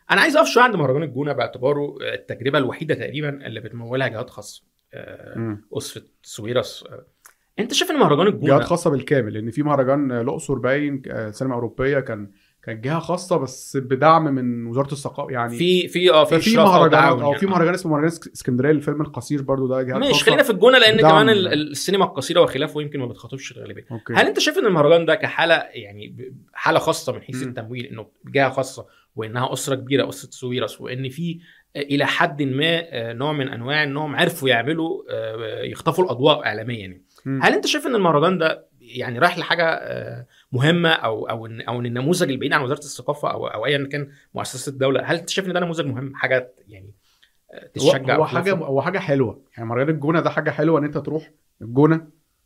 انا عايز اقف شويه عند مهرجان الجونه باعتباره التجربه الوحيده تقريبا اللي بتمولها جهات خاصه آه، مم. اسره سويرس آه، انت شايف ان مهرجان جهات الجونه خاصه بالكامل لان في مهرجان الاقصر باين آه، سينما اوروبيه كان كانت جهه خاصه بس بدعم من وزاره الثقافه يعني في في اه في ففي إشراف أو مهرجان تعاون او يعني. في مهرجان اسمه مهرجان اسك- اسكندريه للفيلم القصير برضو ده جهات ماشي خاصة. خلينا في الجونه لان بدعم- كمان ال- ال- السينما القصيره وخلافه يمكن ما بتخاطبش الغالبيه اوكي هل انت شايف ان المهرجان ده كحاله يعني ب- حاله خاصه من حيث مم. التمويل انه جهه خاصه وانها اسره كبيره اسره سويرس وان في آه، الى حد ما آه، نوع من انواع انهم عرفوا يعملوا آه، يخطفوا الاضواء اعلاميا يعني مم. هل انت شايف ان المهرجان ده يعني رايح لحاجه آه، مهمه او او إن- او ان النموذج البعيد عن وزاره الثقافه او او ايا كان مؤسسه الدوله هل انت شايف ان ده نموذج مهم حاجه يعني آه، هو, تشجع هو أو حاجه تلفت؟ هو حاجه حلوه يعني مهرجان الجونه ده حاجه حلوه ان انت تروح الجونه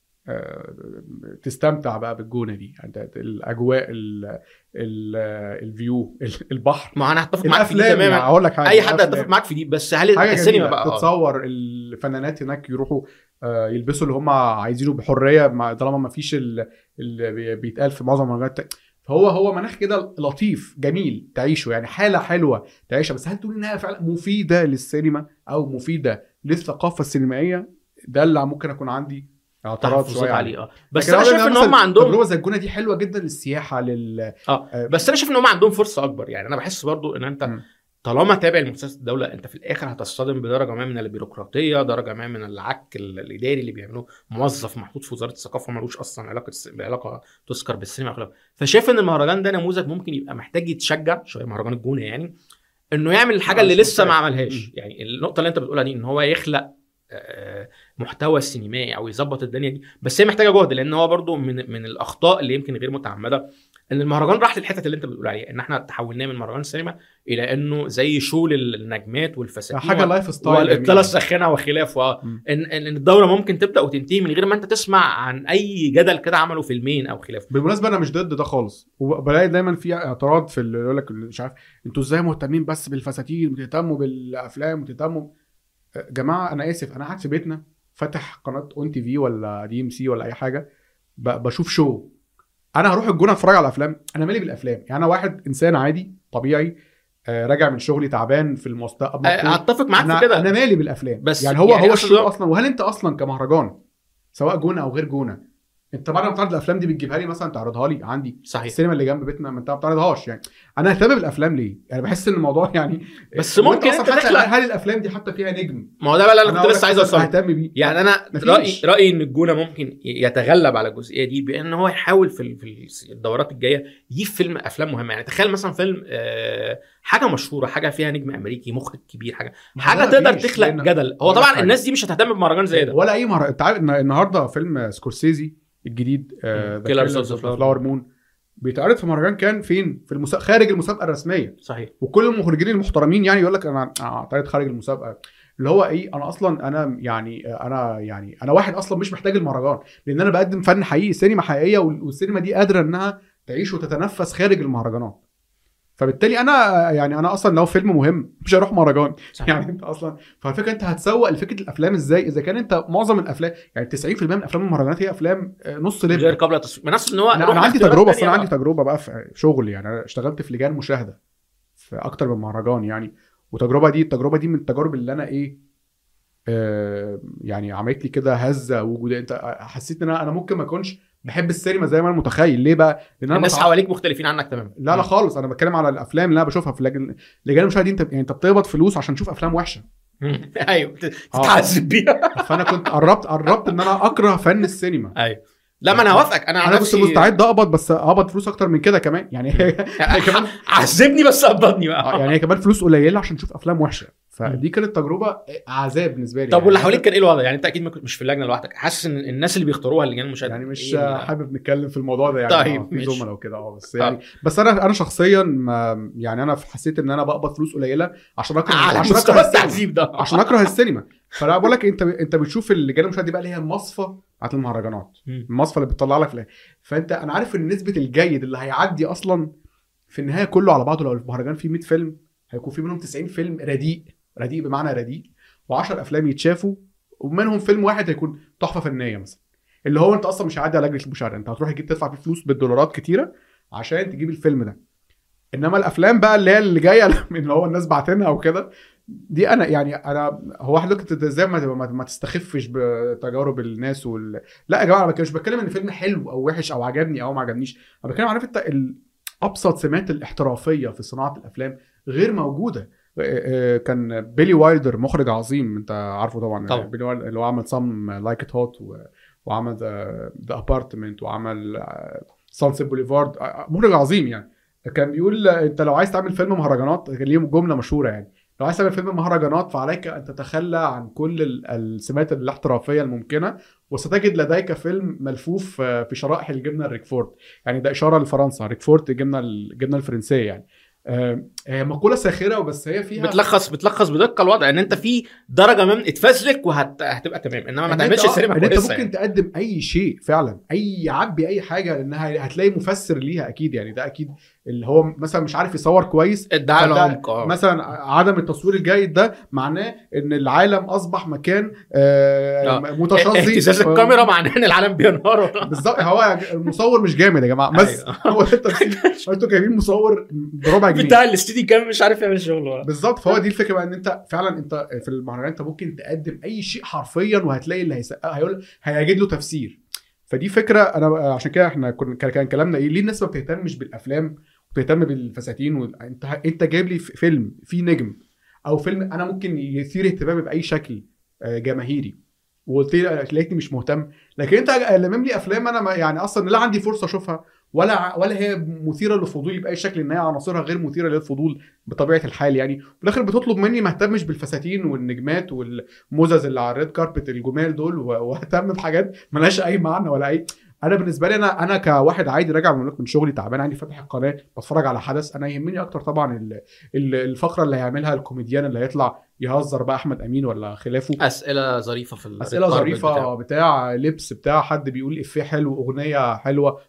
آه، تستمتع بقى بالجونه دي يعني ده- الاجواء ال- ال- الفيو ال- البحر ما انا هتفق معاك في دي الافلام يعني تماما هقول لك حاجه اي حد الأفلام. هيتفق معاك في دي بس هل حاجه السينما جميله بقى آه. تتصور الفنانات هناك يروحوا آه، يلبسوا اللي هم عايزينه بحريه مع- طالما ما فيش ال- اللي بي- بيتقال في معظم المهرجانات فهو هو مناخ كده لطيف جميل تعيشه يعني حاله حلوه تعيشها بس هل تقول انها فعلا مفيده للسينما او مفيده للثقافه السينمائيه ده اللي ممكن اكون عندي اعتراض تحفظات شويه عليه عليه اه بس لكن انا أقول شايف ان مثلاً هم عندهم تجربه زي الجونه دي حلوه جدا للسياحه لل اه بس انا شايف ان هم عندهم فرصه اكبر يعني انا بحس برضو ان انت مم. طالما تابع لمؤسسات الدوله انت في الاخر هتصطدم بدرجه ما من البيروقراطيه درجه ما من العك ال- الاداري اللي بيعملوه موظف محطوط في وزاره الثقافه ملوش اصلا علاقه بعلاقه تذكر بالسينما وخلافه فشايف ان المهرجان ده نموذج ممكن يبقى محتاج يتشجع شويه مهرجان الجونه يعني انه يعمل الحاجه آه، اللي مش لسه ما محتاج. عملهاش يعني النقطه اللي انت بتقولها دي ان هو يخلق آه، محتوى سينمائي او يظبط الدنيا دي بس هي محتاجه جهد لان هو برضو من من الاخطاء اللي يمكن غير متعمده ان المهرجان راح للحتت اللي انت بتقول عليها ان احنا تحولناه من مهرجان السينما الى انه زي شو للنجمات والفساتين حاجه لايف ستايل والاطلاله جميل. الساخنه وخلافه مم. ان ان الدوله ممكن تبدا وتنتهي من غير ما انت تسمع عن اي جدل كده عملوا فيلمين او خلافه بالمناسبه انا مش ضد ده خالص وبلاقي دايما في اعتراض في اللي يقول لك مش عارف انتوا ازاي مهتمين بس بالفساتين وتهتموا بالافلام وتهتموا أه، جماعه انا اسف انا قاعد في بيتنا فاتح قناه اون تي في ولا دي ام سي ولا اي حاجه ب- بشوف شو انا هروح الجونه اتفرج على افلام انا مالي بالافلام يعني انا واحد انسان عادي طبيعي آه، راجع من شغلي تعبان في المستقبل اتفق معاك انا في كده انا مالي بالافلام بس يعني هو يعني هو أقصد الشو هو- اصلا وهل انت اصلا كمهرجان سواء جونه او غير جونه انت بعد ما بتعرض الافلام دي بتجيبها لي مثلا تعرضها لي عندي صحيح السينما اللي جنب بيتنا ما انت ما بتعرضهاش يعني انا اهتم بالافلام ليه؟ يعني بحس ان الموضوع يعني بس وانت ممكن أصلاً انت حتى تخلق هل الافلام دي حتى فيها نجم؟ ما هو ده بقى اللي انا أقول كنت لك لسه عايز مثلاً اوصله اهتم بيه يعني انا مفيش. رايي رايي ان الجونه ممكن يتغلب على الجزئيه دي بان هو يحاول في ال- في الدورات الجايه يجيب فيلم افلام مهمه يعني تخيل مثلا فيلم آه، حاجه مشهوره حاجه فيها نجم امريكي مخرج كبير حاجه حاجه ما تقدر فيش، تخلق لأن- جدل هو أقول لك طبعا حاجة. الناس دي مش هتهتم بمهرجان زي ده ولا اي مهرجان انت عارف إن النهارده فيلم سكورسيزي الجديد مم. Killers of the Flower فلاور مون بيتعرض في مهرجان كان فين؟ في المسا... خارج المسابقه الرسميه صحيح وكل المخرجين المحترمين يعني يقول لك انا اعترض خارج المسابقه اللي هو ايه انا اصلا انا يعني انا يعني انا واحد اصلا مش محتاج المهرجان لان انا بقدم فن حقيقي سينما حقيقيه وال- والسينما دي قادره انها تعيش وتتنفس خارج المهرجانات فبالتالي انا يعني انا اصلا لو فيلم مهم مش هروح مهرجان صحيح يعني انت اصلا فالفكره انت هتسوق لفكره الافلام ازاي اذا كان انت معظم الافلام يعني 90% من افلام المهرجانات هي افلام آه، نص لب غير قبل التصوير بنفس ان هو انا, روح أنا عندي لاختيارات تجربه اصل تانية انا عندي بقى. تجربه بقى في شغل يعني انا اشتغلت في لجان مشاهده في اكتر من مهرجان يعني والتجربه دي التجربه دي من التجارب اللي انا ايه آه يعني عملت لي كده هزه وجود انت حسيت ان انا انا ممكن ما اكونش بحب السينما زي ما انا متخيل ليه بقى؟ لان انا الناس بتع- حواليك مختلفين عنك تماما لا لا خالص انا بتكلم على الافلام اللي انا بشوفها في لجان لجان المشاهده دي انت يعني انت بتقبض فلوس عشان تشوف افلام وحشه مم. ايوه تتعذب بيها فانا كنت قربت قربت ان انا اكره فن السينما ايوه لا ما انا هوافقك انا عن انا كنت نفسي مستعد اقبض بس اقبض فلوس اكتر من كده كمان يعني هي كمان عذبني بس قبضني آه، بقى يعني هي كمان فلوس قليله عشان تشوف افلام وحشه فدي كانت تجربه عذاب بالنسبه لي طب يعني. واللي حواليك كان ايه الوضع؟ يعني انت اكيد ما كنت- مش في اللجنه لوحدك، حاسس ان الناس اللي بيختاروها اللجان المشاهده يعني مش إيه ال- حابب نتكلم في الموضوع ده يعني طيب، آه، في ماشي. زملاء وكده اه بس يعني بس انا انا شخصيا ما يعني انا حسيت ان انا بقبض فلوس قليله عشان اكره على عشان مستوى اكره السينما التعذيب ده عشان اكره السينما فانا بقول لك انت انت بتشوف اللجان المشاهده دي بقى اللي هي المصفى بتاعت المهرجانات مم. المصفى اللي بتطلع لك في الآخر. فانت انا عارف ان نسبه الجيد اللي هيعدي اصلا في النهايه كله على بعضه لو المهرجان فيه 100 فيلم هيكون في منهم 90 فيلم رديء رديء بمعنى رديء و10 افلام يتشافوا ومنهم فيلم واحد هيكون تحفه فنيه مثلا اللي هو انت اصلا مش هيعدي على لجنه المشاهده انت هتروح تجيب تدفع فيه فلوس بالدولارات كتيره عشان تجيب الفيلم ده انما الافلام بقى اللي هي اللي جايه من اللي هو الناس باعتينها وكده دي انا يعني انا هو واحد قلت ازاي ما, ما, ما تستخفش بتجارب الناس وال... لا يا جماعه انا مش بتكلم ان فيلم حلو او وحش او عجبني او ما عجبنيش انا بتكلم عارف انت ال... ابسط سمات الاحترافيه في صناعه الافلام غير موجوده آه، آه، كان بيلي وايلدر مخرج عظيم انت عارفه طبعا طبعا. بيلي وايلدر اللي هو عمل سام لايك ات هوت وعمل ذا ابارتمنت وعمل سانسيت بوليفارد مخرج عظيم يعني كان بيقول آه، انت لو عايز تعمل فيلم مهرجانات كان ليه جمله مشهوره يعني لو عايز تعمل فيلم مهرجانات فعليك ان تتخلى عن كل ال- السمات الاحترافيه الممكنه وستجد لديك فيلم ملفوف آه، في شرائح الجبنه الريكفورد يعني ده اشاره لفرنسا ريكفورد الجبنه الجبنه الفرنسيه يعني آه، هي مقوله ساخره وبس هي فيها بتلخص بتلخص بدقه الوضع ان انت في درجه من اتفزلك وهتبقى تمام انما ما إن تعملش أنت- السينما ان انت كويسه ممكن يعني. تقدم اي شيء فعلا اي عبي اي حاجه لانها هتلاقي مفسر ليها اكيد يعني ده اكيد اللي هو مثلا مش عارف يصور كويس ادعاء فده العمق اه مثلا عدم التصوير الجيد ده معناه ان العالم اصبح مكان آه آه. متشظي اهتزاز الكاميرا معناه ان العالم بينهار بالظبط هو المصور مش جامد يا جماعه بس أيوة. هو ده التفسير انتوا جايبين مصور بربع جنيه بتاع الاستديو كام مش عارف يعمل شغله بالظبط فهو دي الفكره بقى ان انت فعلا انت في المهرجان انت ممكن تقدم اي شيء حرفيا وهتلاقي اللي هيسقق هيقول هيجد له تفسير فدي فكره انا عشان كده احنا كنا كان كان كلامنا ايه ليه الناس ما بتهتمش بالافلام وبتهتم بالفساتين و... انت انت جايب لي فيلم فيه نجم او فيلم انا ممكن يثير اهتمامي باي شكل آه، جماهيري وقلت لي لقيتني مش مهتم لكن انت لمم لي افلام انا ما يعني اصلا لا عندي فرصه اشوفها ولا ولا هي مثيره لفضولي باي شكل ان هي عناصرها غير مثيره للفضول بطبيعه الحال يعني في الاخر بتطلب مني ما اهتمش بالفساتين والنجمات والمزز اللي على الريد كاربت الجمال دول و- واهتم بحاجات ملهاش اي معنى ولا اي انا بالنسبه لي انا انا كواحد عادي راجع من من شغلي تعبان عندي فاتح القناه بتفرج على حدث انا يهمني اكتر طبعا ال- ال- الفقره اللي هيعملها الكوميديان اللي هيطلع يهزر بقى احمد امين ولا خلافه اسئله ظريفه في ال- اسئله الكاربت ظريفه بتاعه. بتاع لبس بتاع حد بيقول افيه حلو اغنيه حلوه